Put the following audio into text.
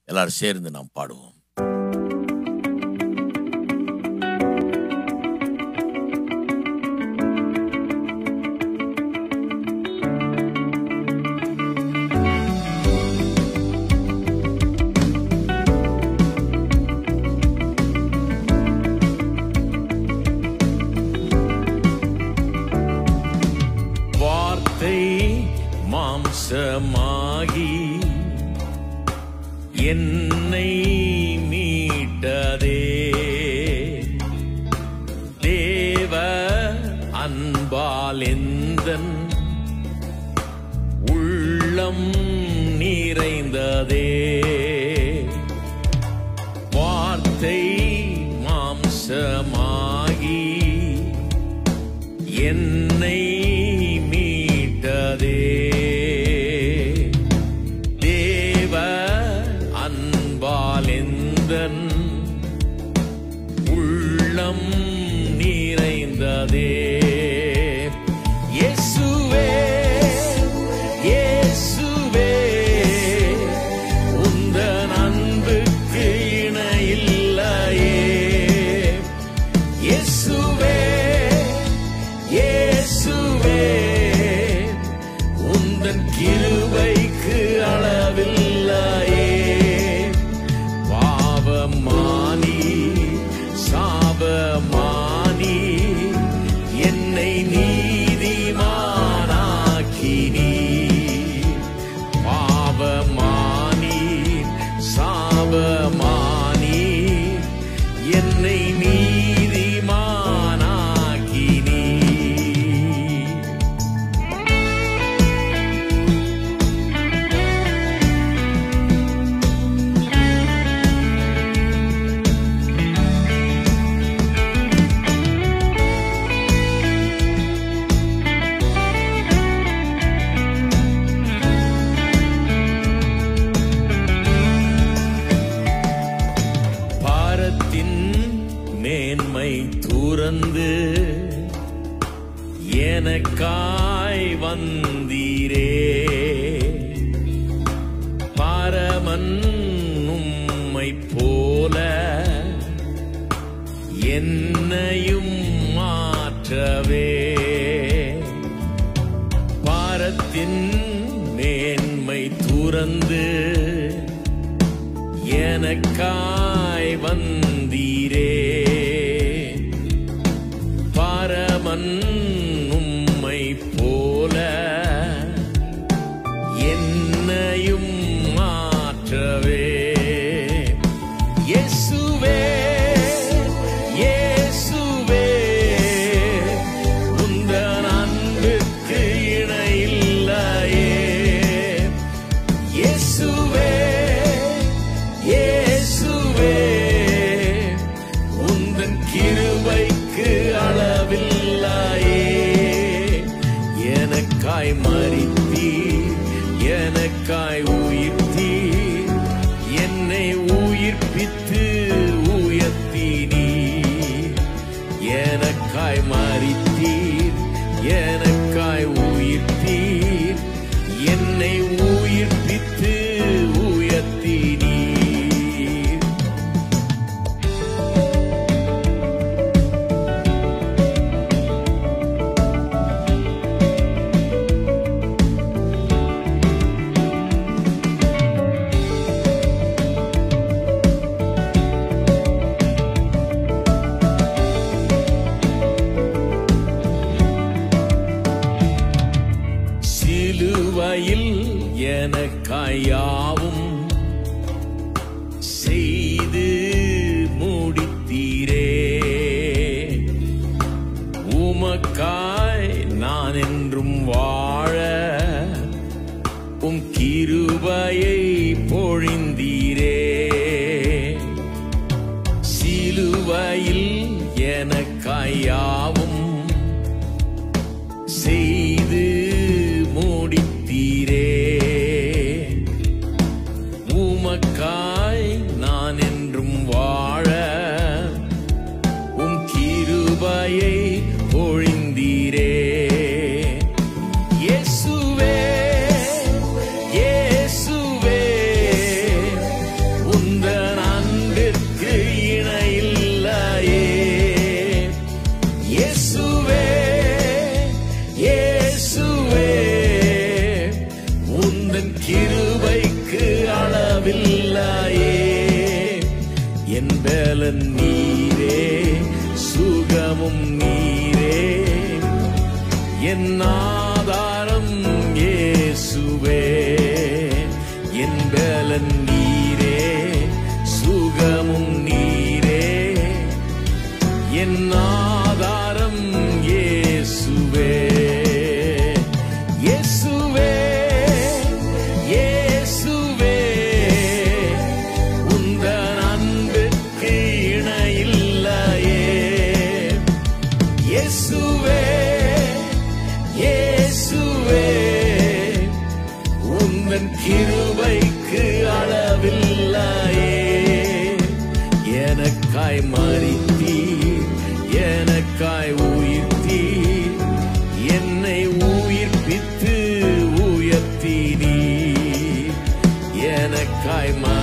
எல்லாரும் சேர்ந்து நாம் பாடுவோம் வார்த்தை மாம்சமாகி என்னை மீட்டதே தேவ அன்பால் எந்தன் உள்ளம் நிறைந்ததே வார்த்தை மாம்சமாகி என்னை மீட்டதே தேவ அன்பாலெந்தன் உள்ளம் நிறைந்ததே இயேசுவே இயேசுவே உந்தன் அன்புக்கு இணையில்லையே இயேசுவே இயேசுவே உந்தன் கிருபைக்கு அளவில்லையே பாவமானி சாபமானி என்னை நீதிமானாக்கினி பாவமானி சாபமானி என்னை நீதிமானாக்கினி பாரத்தின் மேன்மை துறந்து எனக்காய் வந்தீரே பாரமன் உம்மை போல என்னையும் மாற்றவே பாரத்தின் மேன்மை துறந்து எனக்காய் வந்தீரே பரமன் உம்மை போல என்னையும் மாற்றவே இயேசுவே இயேசுவே உந்தன் அன்புக்கு இணையில்லையே இயேசுவே இயேசுவே உந்தன் கிருபைக்கு அளவில்லையே எனக்காய் மறித்தீர் எனக்காய் உயிர்த்தீர் என்னை உயிர்ப்பித்து உயர்த்தினீர் எனக்காய் மறித்தீர் எனக்காய் உயிர்த்தீர் என்னை உயிர்ப்பித்து உயர்த்தினீர் சிலுவையில் எனக்காயாவும் செய்து முடித்தீரே உமக்காய் நான் என்றும் வாழ உம் கிருபையை பொழிந்தீரே சிலுவையில் எனக்காயாவும் செய்து முடித்தீரே உமக்காய் நான் என்றும் வாழ உம் கிருபையை பொழிந்தீரே இயேசுவே இயேசுவே பலன் நீரே சுகமும் நீரே என் ஆதாரம் இயேசுவே என் பலன் நீரே சுகமும் நீரே என் ஆதாரம் இயேசுவே இயேசுவே இயேசுவே உந்தன் அன்புக்கு இணையில்லையே இயேசுவே இயேசுவே உந்தன் கிருபைக்கு அளவில்லையே எனக்காய் மறித்தீர் எனக்காய் உயிர்த்தீர் என்னை உயிர்ப்பித்து உயர்த்தினீர் எனக்காய் மறித்தீர்